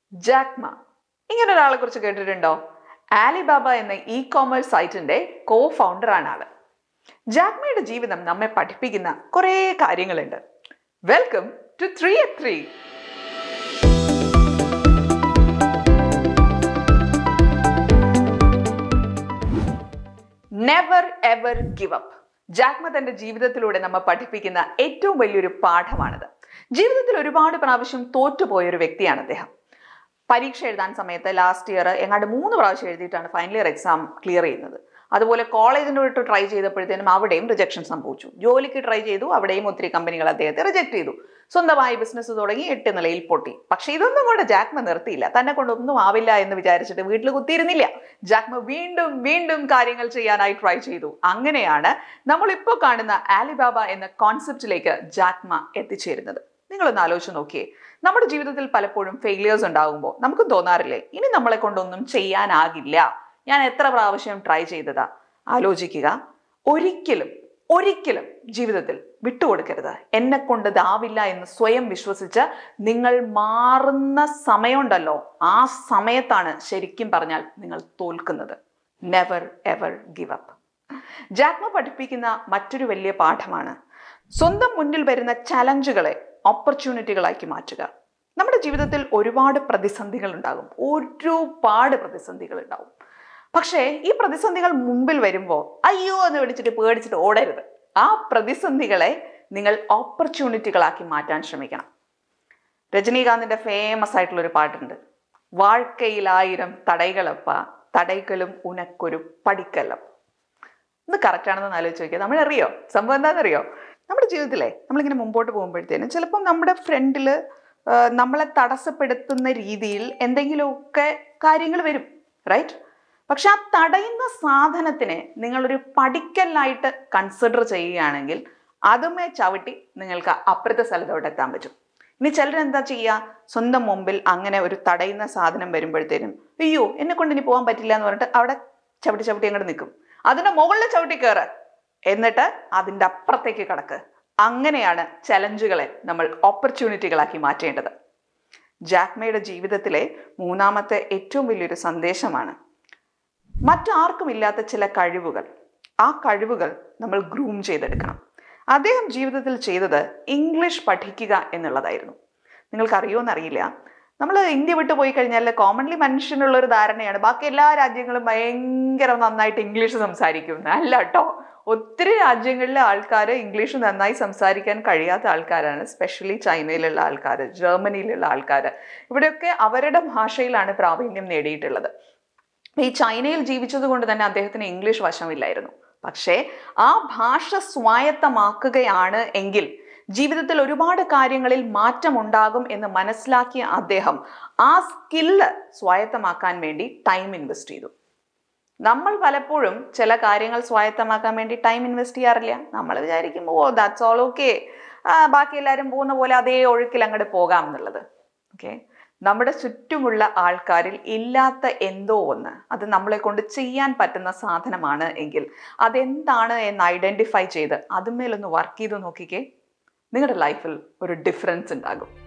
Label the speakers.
Speaker 1: Jack Ma ഇങ്ങനെ ഒരാളെ കുറിച്ച് കേട്ടിട്ടുണ്ടോ ആലിബാബ എന്ന ഇ കോമേഴ്സ് സൈറ്റിന്റെ കോ ഫൗണ്ടറാണ് ആള് ജാക്മയുടെ ജീവിതം നമ്മെ പഠിപ്പിക്കുന്ന കുറേ കാര്യങ്ങളുണ്ട് welcome to three eight three never ever give up Jack Ma തന്റെ ജീവിതത്തിലൂടെ നമ്മെ പഠിപ്പിക്കുന്ന ഏറ്റവും വലിയൊരു പാഠമാണിത് ജീവിതത്തിൽ ഒരുപാട് പ്രാവശ്യം തോറ്റുപോയ ഒരു വ്യക്തിയാണ് അദ്ദേഹം പരീക്ഷ എഴുതാൻ സമയത്ത് ലാസ്റ്റ് ഇയർ എങ്ങാണ്ട് മൂന്ന് പ്രാവശ്യം എഴുതിയിട്ടാണ് ഫൈനൽ ഇയർ എക്സാം ക്ലിയർ ചെയ്യുന്നത് അതുപോലെ കോളേജിന് വിട്ട് ട്രൈ ചെയ്തപ്പോഴത്തേനും അവിടെയും റിജക്ഷൻ സംഭവിച്ചു ജോലിക്ക് ട്രൈ ചെയ്തു അവിടെയും ഒത്തിരി കമ്പനികൾ അദ്ദേഹത്തെ റിജക്ട് ചെയ്തു സ്വന്തമായി ബിസിനസ് തുടങ്ങി എട്ട് നിലയിൽ പൊട്ടി പക്ഷെ ഇതൊന്നും കൊണ്ട് ജാക്മ നിർത്തിയില്ല തന്നെ കൊണ്ടൊന്നും ആവില്ല എന്ന് വിചാരിച്ചിട്ട് വീട്ടിൽ കുത്തിയിരുന്നില്ല ജാക്മ വീണ്ടും വീണ്ടും കാര്യങ്ങൾ ചെയ്യാനായി ട്രൈ ചെയ്തു അങ്ങനെയാണ് നമ്മളിപ്പോൾ കാണുന്ന ആലിബാബ എന്ന കോൺസെപ്റ്റിലേക്ക് ജാക്മ എത്തിച്ചേരുന്നത് നിങ്ങളൊന്ന് ആലോചിച്ച് നോക്കിയേ നമ്മുടെ ജീവിതത്തിൽ പലപ്പോഴും ഫെയിലിയേഴ്സ് ഉണ്ടാകുമ്പോൾ നമുക്ക് തോന്നാറില്ലേ ഇനി നമ്മളെ കൊണ്ടൊന്നും ചെയ്യാനാകില്ല ഞാൻ എത്ര പ്രാവശ്യം ട്രൈ ചെയ്തതാ ആലോചിക്കുക ഒരിക്കലും ഒരിക്കലും ജീവിതത്തിൽ വിട്ടുകൊടുക്കരുത് എന്നെ കൊണ്ട് ഇതാവില്ല എന്ന് സ്വയം വിശ്വസിച്ച് നിങ്ങൾ മാറുന്ന സമയമുണ്ടല്ലോ ആ സമയത്താണ് ശരിക്കും പറഞ്ഞാൽ നിങ്ങൾ തോൽക്കുന്നത് never ever give up Jack Ma പഠിപ്പിക്കുന്ന മറ്റൊരു വലിയ പാഠമാണ് സ്വന്തം മുന്നിൽ വരുന്ന ചലഞ്ചുകളെ ഓപ്പർച്യൂണിറ്റികളാക്കി മാറ്റുക നമ്മുടെ ജീവിതത്തിൽ ഒരുപാട് പ്രതിസന്ധികൾ ഉണ്ടാകും ഒരുപാട് പ്രതിസന്ധികൾ ഉണ്ടാവും പക്ഷേ ഈ പ്രതിസന്ധികൾ മുമ്പിൽ വരുമ്പോൾ അയ്യോ എന്ന് വിളിച്ചിട്ട് പേടിച്ചിട്ട് ഓടരുത് ആ പ്രതിസന്ധികളെ നിങ്ങൾ ഓപ്പർച്യൂണിറ്റികളാക്കി മാറ്റാൻ ശ്രമിക്കണം രജനീകാന്തിന്റെ ഫേമസ് ആയിട്ടുള്ള ഒരു പാട്ടുണ്ട് വാഴ്ക്കയിലായിരം തടൈകളപ്പ തടൈകളും ഉനക്കൊരു പടിക്കല്ലം ഇത് കറക്റ്റ് ആണെന്ന് ആലോചിച്ച് നോക്കിയാൽ നമ്മളറിയോ സംഭവം എന്താണെന്നറിയോ നമ്മുടെ ജീവിതത്തിലെ നമ്മളിങ്ങനെ മുമ്പോട്ട് പോകുമ്പോഴത്തേനും ചിലപ്പം നമ്മുടെ ഫ്രണ്ടിൽ നമ്മളെ തടസ്സപ്പെടുത്തുന്ന രീതിയിൽ എന്തെങ്കിലുമൊക്കെ കാര്യങ്ങൾ വരും റൈറ്റ് പക്ഷെ ആ തടയുന്ന സാധനത്തിനെ നിങ്ങളൊരു പടിക്കലായിട്ട് കൺസിഡർ ചെയ്യുകയാണെങ്കിൽ അതുമേ ചവിട്ടി നിങ്ങൾക്ക് അപ്പുറത്തെ സ്ഥലത്തോട്ട് എത്താൻ പറ്റും ഇനി ചിലർ എന്താ ചെയ്യുക സ്വന്തം മുമ്പിൽ അങ്ങനെ ഒരു തടയുന്ന സാധനം വരുമ്പോഴത്തേനും അയ്യോ എന്നെ കൊണ്ട് ഇനി പോകാൻ പറ്റില്ല എന്ന് പറഞ്ഞിട്ട് അവിടെ ചവിട്ടി ചവിട്ടി അങ്ങോട്ട് നിൽക്കും അതിന്റെ മുകളിൽ ചവിട്ടി കയറ് എന്നിട്ട് അതിൻ്റെ അപ്പുറത്തേക്ക് കടക്ക് അങ്ങനെയാണ് ചലഞ്ചുകളെ നമ്മൾ ഓപ്പർച്യൂണിറ്റികളാക്കി മാറ്റേണ്ടത് ജാക്മയുടെ ജീവിതത്തിലെ മൂന്നാമത്തെ ഏറ്റവും വലിയൊരു സന്ദേശമാണ് മറ്റാർക്കും ഇല്ലാത്ത ചില കഴിവുകൾ ആ കഴിവുകൾ നമ്മൾ ഗ്രൂം ചെയ്തെടുക്കണം അദ്ദേഹം ജീവിതത്തിൽ ചെയ്തത് ഇംഗ്ലീഷ് പഠിക്കുക എന്നുള്ളതായിരുന്നു നിങ്ങൾക്കറിയോന്നറിയില്ല നമ്മൾ ഇന്ത്യ വിട്ട് പോയി കഴിഞ്ഞാൽ കോമൺലി മനുഷ്യനുള്ള ഒരു ധാരണയാണ് ബാക്കി എല്ലാ രാജ്യങ്ങളും ഭയങ്കര നന്നായിട്ട് ഇംഗ്ലീഷ് സംസാരിക്കും അല്ല കേട്ടോ ഒത്തിരി രാജ്യങ്ങളിലെ ആൾക്കാർ ഇംഗ്ലീഷ് നന്നായി സംസാരിക്കാൻ കഴിയാത്ത ആൾക്കാരാണ് സ്പെഷ്യലി ചൈനയിലുള്ള ആൾക്കാർ ജർമ്മനിയിലുള്ള ആൾക്കാർ ഇവിടെയൊക്കെ അവരുടെ ഭാഷയിലാണ് പ്രാവീണ്യം നേടിയിട്ടുള്ളത് ഈ ചൈനയിൽ ജീവിച്ചത് കൊണ്ട് തന്നെ അദ്ദേഹത്തിന് ഇംഗ്ലീഷ് വശമില്ലായിരുന്നു പക്ഷേ ആ ഭാഷ സ്വായത്തമാക്കുകയാണ് എങ്കിൽ ജീവിതത്തിൽ ഒരുപാട് കാര്യങ്ങളിൽ മാറ്റമുണ്ടാകും എന്ന് മനസ്സിലാക്കിയ അദ്ദേഹം ആ സ്കില്ല് സ്വായത്തമാക്കാൻ വേണ്ടി ടൈം ഇൻവെസ്റ്റ് ചെയ്തു നമ്മൾ പലപ്പോഴും ചില കാര്യങ്ങൾ സ്വായത്തമാക്കാൻ വേണ്ടി ടൈം ഇൻവെസ്റ്റ് ചെയ്യാറില്ല നമ്മൾ വിചാരിക്കും ഓ ദാറ്റ്സ് ഓൾ ഓക്കെ ബാക്കി എല്ലാവരും പോകുന്ന പോലെ അതേ ഒഴുക്കിൽ അങ്ങോട്ട് പോകാം എന്നുള്ളത് ഓക്കെ നമ്മുടെ ചുറ്റുമുള്ള ആൾക്കാരിൽ ഇല്ലാത്ത എന്തോ ഒന്ന് അത് നമ്മളെ കൊണ്ട് ചെയ്യാൻ പറ്റുന്ന സാധനമാണ് എങ്കിൽ അതെന്താണ് എന്ന് ഐഡന്റിഫൈ ചെയ്ത് അതുമേലൊന്ന് വർക്ക് ചെയ്ത് നോക്കിക്കേ നിങ്ങളുടെ ലൈഫിൽ ഒരു ഡിഫറൻസ് ഉണ്ടാകും